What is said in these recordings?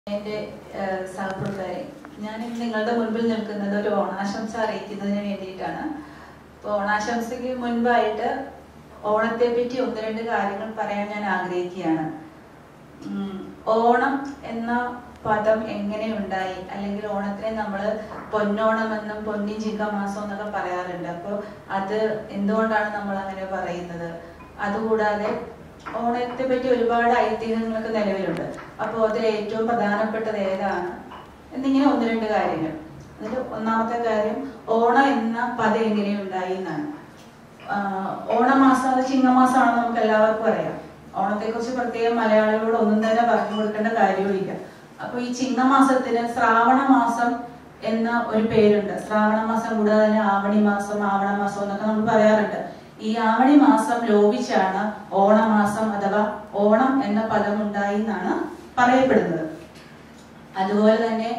എൻ്റെ സഹപ്രവർത്തകരെ ഞാൻ ഇന്ന് നിങ്ങളുടെ മുൻപിൽ നിൽക്കുന്നത് ഒരു ഓണാശംസ അറിയിക്കുന്നതിന് വേണ്ടിയിട്ടാണ് അപ്പോൾ ഓണാശംസയ്ക്ക് മുൻപായിട്ട് ഓണത്തെ പറ്റി ഒന്ന് രണ്ട് കാര്യങ്ങൾ പറയാൻ ഞാൻ ആഗ്രഹിക്കുകയാണ് ഉം, ഓണം എന്ന പദം എങ്ങനെ ഉണ്ടായി അല്ലെങ്കിൽ ഓണത്തിനെ നമ്മൾ പൊന്നോണം എന്നും പൊന്നിൻ ചിങ്ങ മാസം എന്നൊക്കെ പറയാറുണ്ട് അപ്പോൾ അത് എന്തുകൊണ്ടാണ് നമ്മൾ അങ്ങനെ പറയുന്നത് അതുകൂടാതെ ഓണത്തെ പറ്റി ഒരുപാട് ഐതിഹ്യങ്ങളൊക്കെ നിലവിലുണ്ട് അപ്പോൾ അതിൽ ഏറ്റവും പ്രധാനപ്പെട്ടത് ഏതാണ് എന്നിങ്ങനെ ഒന്ന് രണ്ട് കാര്യങ്ങൾ അതിൽ ഒന്നാമത്തെ കാര്യം ഓണം എന്ന പദം എങ്ങനെ ഉണ്ടായി എന്നാണ് ആഹ് ഓണമാസം അത് ചിങ്ങമാസമാണെന്ന് നമുക്ക് എല്ലാവർക്കും അറിയാം ഓണത്തെ കുറിച്ച് പ്രത്യേകം മലയാളികളോട് ഒന്നും തന്നെ പറഞ്ഞു കൊടുക്കേണ്ട കാര്യവുമില്ല അപ്പൊ ഈ ചിങ്ങമാസത്തിന് ശ്രാവണ മാസം എന്ന ഒരു പേരുണ്ട് ശ്രാവണ മാസം കൂടാതെ തന്നെ ആവണി മാസം ആവണ മാസം എന്നൊക്കെ നമ്മൾ പറയാറുണ്ട് ഈ ആവണി മാസം ലോപിച്ചാണ് ഓണമാസം അഥവാ ഓണം എന്ന പദം ഉണ്ടായി എന്നാണ് പറയപ്പെടുന്നത് അതുപോലെ തന്നെ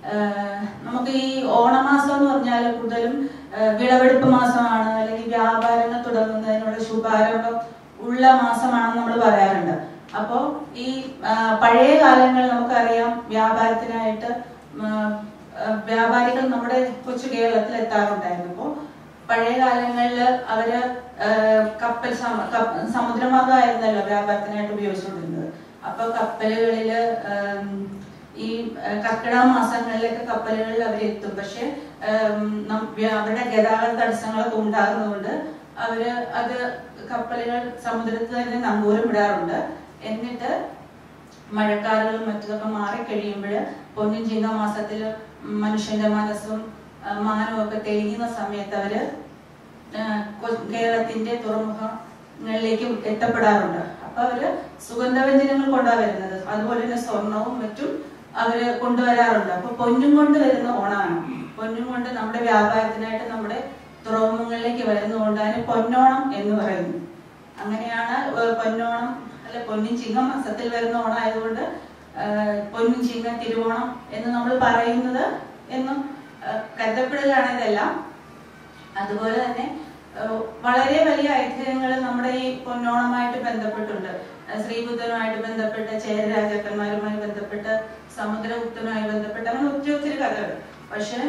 ആഹ് നമുക്ക് ഈ ഓണമാസം എന്ന് പറഞ്ഞാൽ കൂടുതലും ആഹ് വിളവെടുപ്പ് മാസമാണ് അല്ലെങ്കിൽ വ്യാപാരങ്ങൾ തുടങ്ങുന്നതിനുള്ള ശുഭാരംഭം ഉള്ള മാസമാണെന്ന് നമ്മൾ പറയാറുണ്ട് അപ്പോ ഈ ആഹ് പഴയ കാലങ്ങളിൽ നമുക്കറിയാം വ്യാപാരത്തിനായിട്ട് ആഹ് ആഹ് വ്യാപാരികൾ നമ്മുടെ കൊച്ചു കേരളത്തിൽ എത്താറുണ്ടായിരുന്നു അപ്പോൾ പഴയ കാലങ്ങളിൽ അവര് ആഹ് കപ്പൽ സമ- കപ്പ- സമുദ്രമാർഗമായിരുന്നല്ലോ വ്യാപാരത്തിനായിട്ട് ഉപയോഗിച്ചുകൊണ്ടിരുന്നത് അപ്പൊ കപ്പലുകളില് ആം, ഈ ആ, കർക്കിടക മാസങ്ങളിലൊക്കെ കപ്പലുകളിൽ അവരെത്തും പക്ഷെ ആം, നം- വ്യ- അവരുടെ ഗതാഗത തടസ്സങ്ങളൊക്കെ ഉണ്ടാകുന്നതുകൊണ്ട് അവര് അത് കപ്പലുകൾ സമുദ്രത്തിൽ തന്നെ നങ്കൂരം വിടാറുണ്ട് എന്നിട്ട് മഴക്കാറുകളും മറ്റതൊക്കെ മാറിക്കഴിയുമ്പോൾ പൊന്നിൻ ചിങ്ങ മാസത്തിൽ മനുഷ്യന്റെ മനസ്സും ആ, മാനവും ഒക്കെ തെളിയുന്ന സമയത്ത് അവര് ആ, കൊ- കേരളത്തിന്റെ തുറമുഖങ്ങളിലേക്ക് എത്തപ്പെടാറുണ്ട് അപ്പൊ അവര് സുഗന്ധവ്യഞ്ജനങ്ങൾ കൊണ്ടാ വരുന്നത് അതുപോലെ തന്നെ സ്വർണവും മറ്റും അവര് കൊണ്ടുവരാറുണ്ട് അപ്പൊ പൊന്നും കൊണ്ട് വരുന്ന ഓണമാണ് പൊന്നും കൊണ്ട് നമ്മുടെ വ്യാപാരത്തിനായിട്ട് നമ്മുടെ തുറമുഖങ്ങളിലേക്ക് വരുന്നതുകൊണ്ട് അതിന് പൊന്നോണം എന്ന് പറയുന്നു അങ്ങനെയാണ് ഏർ പൊന്നോണം അല്ല പൊന്നിൻ ചിങ്ങ മാസത്തിൽ വരുന്ന ഓണം ആയതുകൊണ്ട് ഏർ പൊന്നിൻ ചിങ്ങ തിരുവോണം എന്ന് നമ്മൾ പറയുന്നത് എന്നും ഏർ കരുതപ്പെടുകയാണ് ഇതെല്ലാം അതുപോലെ തന്നെ ഏഹ്, വളരെ വലിയ ഐതിഹ്യങ്ങൾ നമ്മുടെ ഈ പൊന്നോണമായിട്ട് ബന്ധപ്പെട്ടുണ്ട് ഏഹ്, ശ്രീബുദ്ധനുമായിട്ട് ബന്ധപ്പെട്ട് ചേര രാജാക്കന്മാരുമായി ബന്ധപ്പെട്ട് സമുദ്രഗുപ്തനുമായി ബന്ധപ്പെട്ട് അങ്ങനെ ഒത്തിരി ഒത്തിരി കഥകൾ പക്ഷെ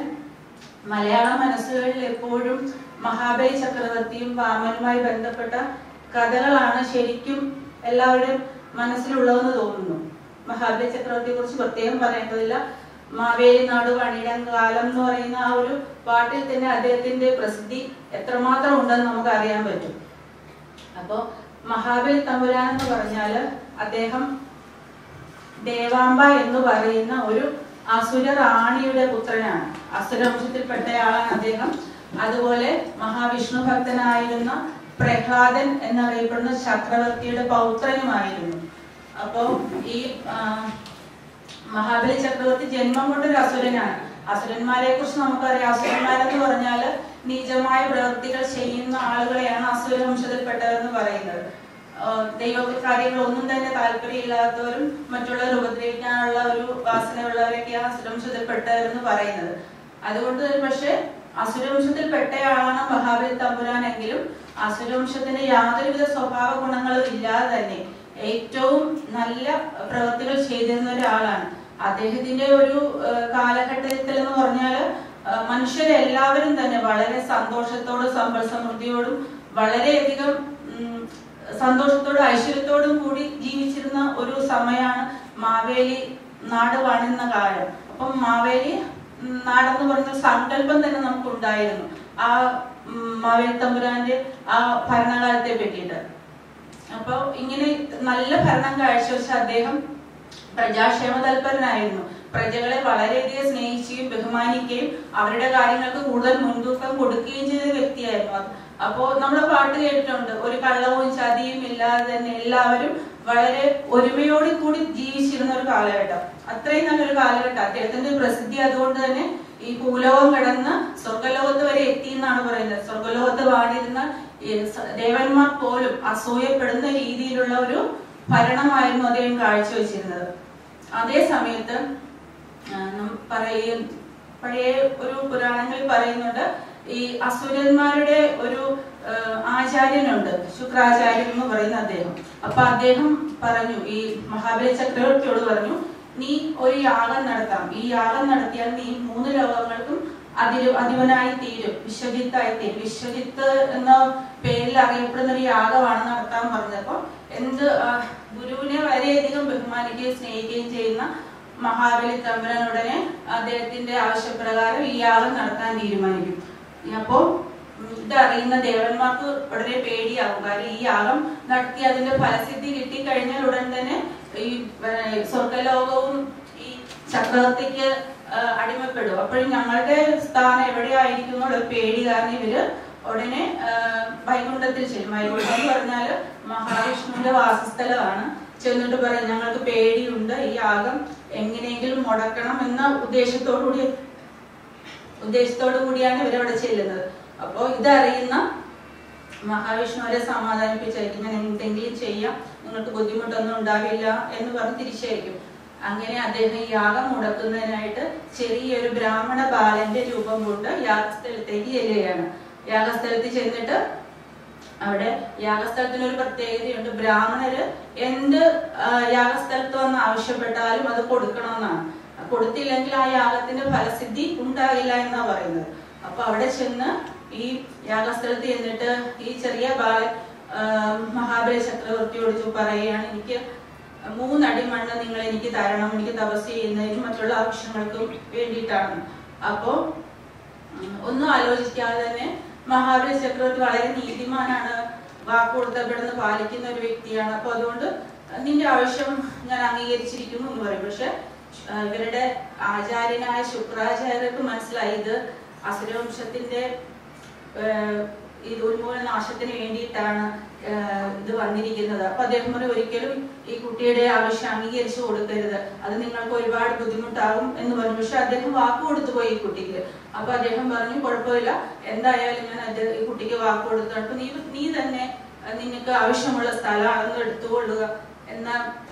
മലയാള മനസ്സുകളിൽ എപ്പോഴും മഹാബലി ചക്രവർത്തിയും വാമനുമായി ബന്ധപ്പെട്ട കഥകളാണ് ശരിക്കും എല്ലാവരുടെയും മനസ്സിലുള്ളതെന്ന് തോന്നുന്നു മഹാബലി ചക്രവർത്തിയെ കുറിച്ച് പ്രത്യേകം പറയേണ്ടതില്ല മാവേലി നാട് പണിയിടം കാലം എന്ന് പറയുന്ന ആ ഒരു പാട്ടിൽ തന്നെ അദ്ദേഹത്തിന്റെ പ്രസിദ്ധി എത്രമാത്രം ഉണ്ടെന്ന് നമുക്ക് അറിയാൻ പറ്റും അപ്പോ മഹാബലി തമ്പുരാൻ എന്ന് പറഞ്ഞാല് അദ്ദേഹം ദേവാംബ എന്ന് പറയുന്ന ഒരു അസുര റാണിയുടെ പുത്രനാണ് അസുരവംശത്തിൽപ്പെട്ടയാളാണ് അദ്ദേഹം അതുപോലെ മഹാവിഷ്ണു ഭക്തനായിരുന്ന പ്രഹ്ലാദൻ എന്നറിയപ്പെടുന്ന ചക്രവർത്തിയുടെ പൗത്രനുമായിരുന്നു അപ്പോ ഈ ആ, മഹാബലി ചക്രവർത്തി ജന്മം കൊണ്ടൊരു അസുരനാണ് അസുരന്മാരെ കുറിച്ച് നമുക്കറിയാം അസുരന്മാരെന്ന് പറഞ്ഞാല് നീചമായ പ്രവൃത്തികൾ ചെയ്യുന്ന ആളുകളെയാണ് അസുരവംശത്തിൽപ്പെട്ടവരെന്ന് പറയുന്നത് ആഹ് ദൈവ കാര്യങ്ങളൊന്നും തന്നെ താല്പര്യമില്ലാത്തവരും മറ്റുള്ളവർ ഉപദ്രവിക്കാനുള്ള ഒരു വാസനയുള്ളവരൊക്കെയാണ് അസുരവംശത്തിൽപ്പെട്ടവരെന്ന് പറയുന്നത് അതുകൊണ്ട് തന്നെ പക്ഷെ അസുരവംശത്തിൽപ്പെട്ടയാളാണ് മഹാബലി തമ്പുരാൻ എങ്കിലും അസുരവംശത്തിന് യാതൊരുവിധ സ്വഭാവ ഗുണങ്ങളും ഇല്ലാതെ തന്നെ ഏറ്റവും നല്ല പ്രവൃത്തികൾ ചെയ്തിരുന്ന ഒരാളാണ് അദ്ദേഹത്തിന്റെ ഒരു ഏഹ്, കാലഘട്ടത്തിൽ എന്ന് പറഞ്ഞാല് ഏഹ്, മനുഷ്യരെല്ലാവരും തന്നെ വളരെ സന്തോഷത്തോടും സമ്പൽ സമൃദ്ധിയോടും വളരെയധികം ഉം, സന്തോഷത്തോടും ഐശ്വര്യത്തോടും കൂടി ജീവിച്ചിരുന്ന ഒരു സമയമാണ് മാവേലി നാട് വാഴുന്ന കാലം അപ്പം മാവേലി ഉം, നാടെന്ന് പറഞ്ഞ സങ്കല്പം തന്നെ നമുക്ക് ഉണ്ടായിരുന്നു ആ ഉം, മാവേലി തമ്പുരാന്റെ ആ ഭരണകാലത്തെ പറ്റിയിട്ട് അപ്പൊ ഇങ്ങനെ നല്ല ഭരണം കാഴ്ചവെച്ച അദ്ദേഹം പ്രജാക്ഷേമ തൽപരനായിരുന്നു പ്രജകളെ വളരെയധികം സ്നേഹിക്കുകയും ബഹുമാനിക്കുകയും അവരുടെ കാര്യങ്ങൾക്ക് കൂടുതൽ മുൻതൂക്കം കൊടുക്കുകയും ചെയ്ത വ്യക്തിയായിരുന്നു അത് അപ്പോ നമ്മുടെ പാട്ട് കേട്ടിട്ടുണ്ട് ഒരു കള്ളവും ചതിയും ഇല്ലാതെ തന്നെ എല്ലാവരും വളരെ ഒരുമയോട് കൂടി ജീവിച്ചിരുന്ന ഒരു കാലഘട്ടം അത്രയും നല്ലൊരു കാലഘട്ടം അദ്ദേഹത്തിന്റെ പ്രസിദ്ധി അതുകൊണ്ട് തന്നെ ഈ ഭൂലോകം കടന്ന് സ്വർഗലോകത്ത് വരെ എത്തി എന്നാണ് പറയുന്നത് സ്വർഗലോകത്ത് വാണിരുന്ന ഈ സ- ദേവന്മാർ പോലും അസൂയപ്പെടുന്ന രീതിയിലുള്ള ഒരു ഭരണമായിരുന്നു അദ്ദേഹം കാഴ്ചവെച്ചിരുന്നത് അതേ സമയത്ത് ആ, നം- പറയും പഴയ ഒരു പുരാണങ്ങളിൽ പറയുന്നുണ്ട് ഈ അസുരന്മാരുടെ ഒരു ആ, ആചാര്യനുണ്ട് ശുക്രാചാര്യൻ എന്ന് പറയുന്ന അദ്ദേഹം അപ്പൊ അദ്ദേഹം പറഞ്ഞു ഈ മഹാബലി ചക്രവർത്തിയോട് പറഞ്ഞു നീ ഒരു യാഗം നടത്താം ഈ യാഗം നടത്തിയാൽ നീ മൂന്ന് ലോകങ്ങൾക്കും അതിരു അധിപനായി തീരും വിശ്വജിത്തായി തീരും വിശ്വജിത്ത് എന്ന പേരിൽ അറിയപ്പെടുന്ന ഒരു യാഗമാണ് നടത്താൻ പറഞ്ഞപ്പോ എന്ത് ആ, ഗുരുവിനെ വളരെയധികം ബഹുമാനിക്കുകയും സ്നേഹിക്കുകയും ചെയ്യുന്ന മഹാബലി തമ്പുരാൻ ഉടനെ അദ്ദേഹത്തിന്റെ ആവശ്യപ്രകാരം ഈ യാഗം നടത്താൻ തീരുമാനിക്കും അപ്പോ ഇതറിയുന്ന ദേവന്മാർക്ക് ഉടനെ പേടിയാവും കാരണം ഈ യാഗം നടത്തി അതിന്റെ ഫലസിദ്ധി കിട്ടിക്കഴിഞ്ഞാൽ ഉടൻ തന്നെ ഈ ഏർ, സ്വർഗലോകവും ഈ ചക്രവർത്തിക്ക് ഏർ, അടിമപ്പെടും അപ്പോഴും ഞങ്ങളുടെ സ്ഥാനം എവിടെയായിരിക്കും എന്നുള്ള പേടി കാരണം ഇവര് ഉടനെ ഏർ, വൈകുണ്ഠത്തിൽ ചെല്ലും വൈകുണ്ഠം എന്ന് പറഞ്ഞാല് മഹാവിഷ്ണുവിന്റെ വാസസ്ഥലമാണ് ചെന്നിട്ട് പറയും ഞങ്ങൾക്ക് പേടിയുണ്ട് ഈ യാഗം എങ്ങനെയെങ്കിലും മുടക്കണം എന്ന ഉദ്ദേശത്തോടു കൂടി ഉദ്ദേശത്തോടു കൂടിയാണ് ഇവരവിടെ ചെല്ലുന്നത് അപ്പോ ഇതറിയുന്ന മഹാവിഷ്ണുവിനെ സമാധാനിപ്പിച്ചായിരിക്കും ഞാൻ എന്തെങ്കിലും ചെയ്യാം നിങ്ങൾക്ക് ബുദ്ധിമുട്ടൊന്നും ഉണ്ടാവില്ല എന്ന് പറഞ്ഞ് തിരിച്ചയക്കും അങ്ങനെ അദ്ദേഹം ഈ യാഗം മുടക്കുന്നതിനായിട്ട് ചെറിയൊരു ബ്രാഹ്മണ ബാലന്റെ രൂപം കൊണ്ട് യാഗസ്ഥലത്തേക്ക് ചെല്ലുകയാണ് യാഗസ്ഥലത്ത് ചെന്നിട്ട് അവിടെ യാഗസ്ഥലത്തിന് ഒരു പ്രത്യേകതയുണ്ട് ബ്രാഹ്മണര് എന്ത് ആ, യാഗസ്ഥലത്ത് വന്ന് ആവശ്യപ്പെട്ടാലും അത് കൊടുക്കണമെന്നാണ് കൊടുത്തില്ലെങ്കിൽ ആ യാഗത്തിന്റെ ഫലസിദ്ധി ഉണ്ടാകില്ല എന്നാ പറയുന്നത് അപ്പൊ അവിടെ ചെന്ന് ഈ യാഗസ്ഥലത്ത് ചെന്നിട്ട് ഈ ചെറിയ ബാലൻ ആ, മഹാബലി ചക്രവർത്തിയോട് ചോ- പറയുകയാണ് എനിക്ക് മൂന്നടി മണ്ണ് നിങ്ങൾ എനിക്ക് തരണം എനിക്ക് തപസ് ചെയ്യുന്നതിനും മറ്റുള്ള ആവശ്യങ്ങൾക്കും വേണ്ടിയിട്ടാണ് അപ്പോ ഉം, ഒന്നും ആലോചിക്കാതെ തന്നെ മഹാബലി ചക്രവർത്തി വളരെ നീതിമാനാണ് വാക്ക് കൊടുത്തപ്പെടുന്ന പാലിക്കുന്ന ഒരു വ്യക്തിയാണ് അപ്പൊ അതുകൊണ്ട് നിന്റെ ആവശ്യം ഞാൻ അംഗീകരിച്ചിരിക്കുന്നു എന്ന് പറയും പക്ഷെ ആ, ഇവരുടെ ആചാര്യനായ ശുക്രാചാര്യർക്ക് മനസ്സിലായി ഇത് അസുരവംശത്തിന്റെ ഏഹ്, ഈ ഉന്മൂലനാശത്തിന് വേണ്ടിയിട്ടാണ് ഏഹ്, ഇത് വന്നിരിക്കുന്നത് അപ്പൊ അദ്ദേഹം പറയും ഒരിക്കലും ഈ കുട്ടിയുടെ ആവശ്യം അംഗീകരിച്ചു കൊടുക്കരുത് അത് നിങ്ങൾക്ക് ഒരുപാട് ബുദ്ധിമുട്ടാകും എന്ന് പറഞ്ഞു പക്ഷെ അദ്ദേഹം വാക്ക് കൊടുത്തു പോയി ഈ കുട്ടിക്ക് അപ്പൊ അദ്ദേഹം പറഞ്ഞു കുഴപ്പമില്ല എന്തായാലും ഞാൻ അത് ഈ കുട്ടിക്ക് വാക്ക് കൊടുത്തു അപ്പൊ നീ നീ തന്നെ അഹ് നിനക്ക് ആവശ്യമുള്ള സ്ഥലം അളന്ന് എടുത്തുകൊള്ളുക എന്ന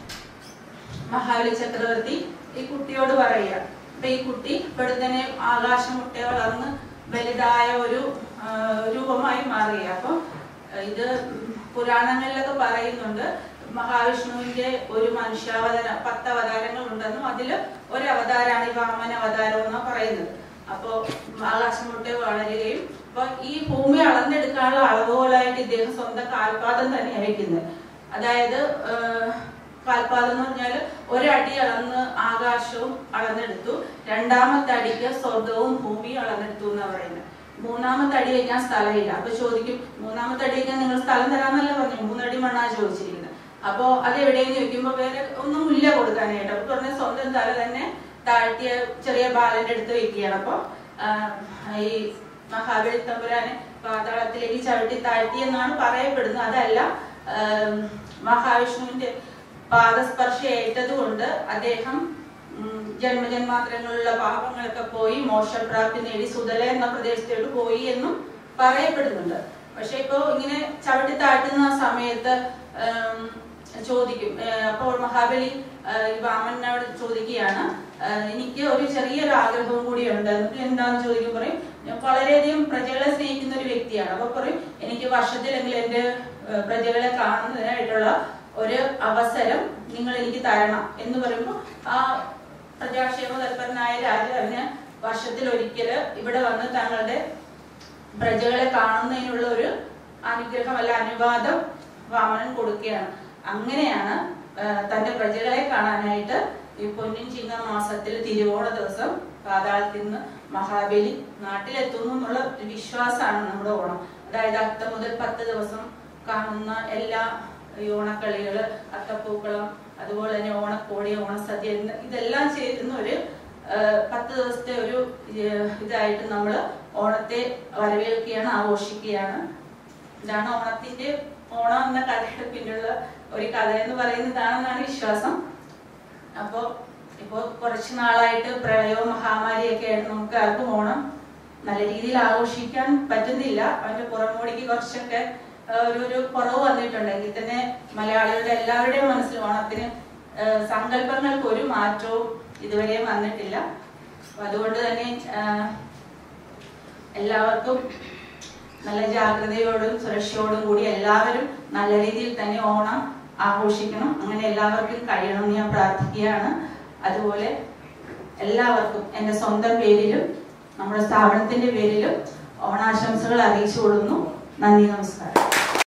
മഹാബലി ചക്രവർത്തി ഈ കുട്ടിയോട് പറയുക അപ്പൊ ഈ കുട്ടി ഇപ്പോഴത്തന്നെ ആകാശമുട്ടെ വളർന്ന് വലുതായ ഒരു ആ, രൂപമായി മാറുക അപ്പൊ ഇത് പുരാണങ്ങളിലൊക്കെ പറയുന്നുണ്ട് മഹാവിഷ്ണുവിന്റെ ഒരു മനുഷ്യാവതാരം പത്ത് അവതാരങ്ങൾ ഉണ്ടെന്നും അതിൽ ഒരു അവതാരമാണ് ഈ വാമന അവതാരം എന്നാ പറയുന്നത് അപ്പോ ആകാശമുട്ടെ വളരുകയും അപ്പൊ ഈ ഭൂമി അളന്നെടുക്കാനുള്ള അളവുകോലായിട്ട് ഇദ്ദേഹം സ്വന്തം കാൽപാദം തന്നെയാണ് വെക്കുന്നത് അതായത് ഏഹ്, കാൽപാദം എന്ന് പറഞ്ഞാല് ഒരടി അളന്ന് ആകാശവും അളന്നെടുത്തു രണ്ടാമത്തെ അടിക്ക് സ്വർഗവും ഭൂമിയും അളന്നെടുത്തു എന്നാ പറയുന്നത് മൂന്നാമത്തെ അടി വയ്ക്കാൻ സ്ഥലമില്ല അപ്പൊ ചോദിക്കും മൂന്നാമത്തെ അടി വയ്ക്കാൻ നിങ്ങൾ സ്ഥലം തരാന്നല്ല പറഞ്ഞു മൂന്നടി മണ്ണാ ചോദിച്ചിരിക്കുന്നത് അപ്പോ അത് എവിടെയെന്ന് ചോദിക്കുമ്പോ വേറെ ഒന്നും ഇല്ല കൊടുക്കാനായിട്ട് അപ്പൊ പറഞ്ഞ സ്വന്തം തല തന്നെ താഴ്ത്തിയ ചെറിയ ബാലന്റെ അടുത്ത് വെക്കുകയാണ് അപ്പൊ ആഹ്, ഈ മഹാബലി തമ്പുരാനെ പാതാളത്തിലേക്ക് ചവിട്ടി താഴ്ത്തി എന്നാണ് പറയപ്പെടുന്നത് അതല്ല ആഹ്, മഹാവിഷ്ണുവിന്റെ പാദസ്പർശം ഏറ്റതുകൊണ്ട് അദ്ദേഹം ഉം, ജന്മജന്മാന്തരങ്ങളിലുള്ള പാപങ്ങളൊക്കെ പോയി മോക്ഷപ്രാപ്തി നേടി സുതല എന്ന പ്രദേശത്തോട്ട് പോയി എന്നും പറയപ്പെടുന്നുണ്ട് പക്ഷെ ഇപ്പോ ഇങ്ങനെ ചവിട്ടി താഴ്ത്തുന്ന ആ സമയത്ത് ഉം, ചോദിക്കും ഏർ, അപ്പോൾ മഹാബലി ഏർ, ഈ വാമനോട് ചോദിക്കുകയാണ് ഏർ, എനിക്ക് ഒരു ചെറിയൊരു ആഗ്രഹവും കൂടിയുണ്ട് എന്നിട്ട് എന്താന്ന് ചോദിക്കും പറയും ഞാൻ വളരെയധികം പ്രജകളെ സ്നേഹിക്കുന്ന ഒരു വ്യക്തിയാണ് അപ്പൊ പറയും എനിക്ക് വർഷത്തിലെങ്കിലും എന്റെ ഏർ, പ്രജകളെ കാണുന്നതിനായിട്ടുള്ള ഒരു അവസരം നിങ്ങൾ എനിക്ക് തരണം എന്ന് പറയുമ്പോൾ ആ പ്രജാക്ഷേമ തൽപരനായ രാജാവിന് വർഷത്തിൽ ഒരിക്കല് ഇവിടെ വന്ന് തങ്ങളുടെ പ്രജകളെ കാണുന്നതിനുള്ള ഒരു അനുഗ്രഹം അല്ല അനുവാദം വാമനൻ കൊടുക്കുകയാണ് അങ്ങനെയാണ് ആ, തന്റെ പ്രജകളെ കാണാനായിട്ട് ഈ പൊന്നിൻ ചിങ്ങ മാസത്തിൽ തിരുവോണ ദിവസം പാതാളത്തിൽ നിന്ന് മഹാബലി നാട്ടിലെത്തുന്നു എന്നുള്ള ഒരു വിശ്വാസമാണ് നമ്മുടെ ഓണം അതായത് അത്ത മുതൽ പത്ത് ദിവസം കാണുന്ന എല്ലാ ഈ ഓണക്കളികള് അത്തപ്പൂക്കളം അതുപോലെ തന്നെ ഓണക്കോടി ഓണസദ്യ എന്ന് ഇതെല്ലാം ചേരുന്ന ഒരു ആ, പത്ത് ദിവസത്തെ ഒരു ഏർ, ഇതായിട്ട് നമ്മൾ ഓണത്തെ വരവേൽക്കുകയാണ് ആഘോഷിക്കുകയാണ് ഇതാണ് ഓണത്തിന്റെ ഓണം എന്ന കഥയുടെ പിന്നിലുള്ള ഒരു കഥ എന്ന് പറയുന്നതാണെന്നാണ് വിശ്വാസം അപ്പോ ഇപ്പോ കുറച്ചു നാളായിട്ട് പ്രളയവും മഹാമാരിയൊക്കെ ആയിട്ട് നമുക്ക് ആർക്കും ഓണം നല്ല രീതിയിൽ ആഘോഷിക്കാൻ പറ്റുന്നില്ല അതിന്റെ പുറമോടിക്ക് കുറച്ചൊക്കെ ആ, ഒരു ഒരു കുറവ് വന്നിട്ടുണ്ടെങ്കിൽ തന്നെ മലയാളികളുടെ എല്ലാവരുടെയും മനസ്സിൽ ഓണത്തിന് ആ, സങ്കല്പങ്ങൾക്ക് ഒരു മാറ്റവും ഇതുവരെയും വന്നിട്ടില്ല അപ്പൊ അതുകൊണ്ട് തന്നെ ആ, എല്ലാവർക്കും നല്ല ജാഗ്രതയോടും സുരക്ഷയോടും കൂടി എല്ലാവരും നല്ല രീതിയിൽ തന്നെ ഓണം ആഘോഷിക്കണം അങ്ങനെ എല്ലാവർക്കും കഴിയണം എന്ന് ഞാൻ പ്രാർത്ഥിക്കുകയാണ് അതുപോലെ എല്ലാവർക്കും എൻ്റെ സ്വന്തം പേരിലും നമ്മുടെ സ്ഥാപനത്തിന്റെ പേരിലും ഓണാശംസകൾ അറിയിച്ചു കൊള്ളുന്നു നന്ദി നമസ്കാരം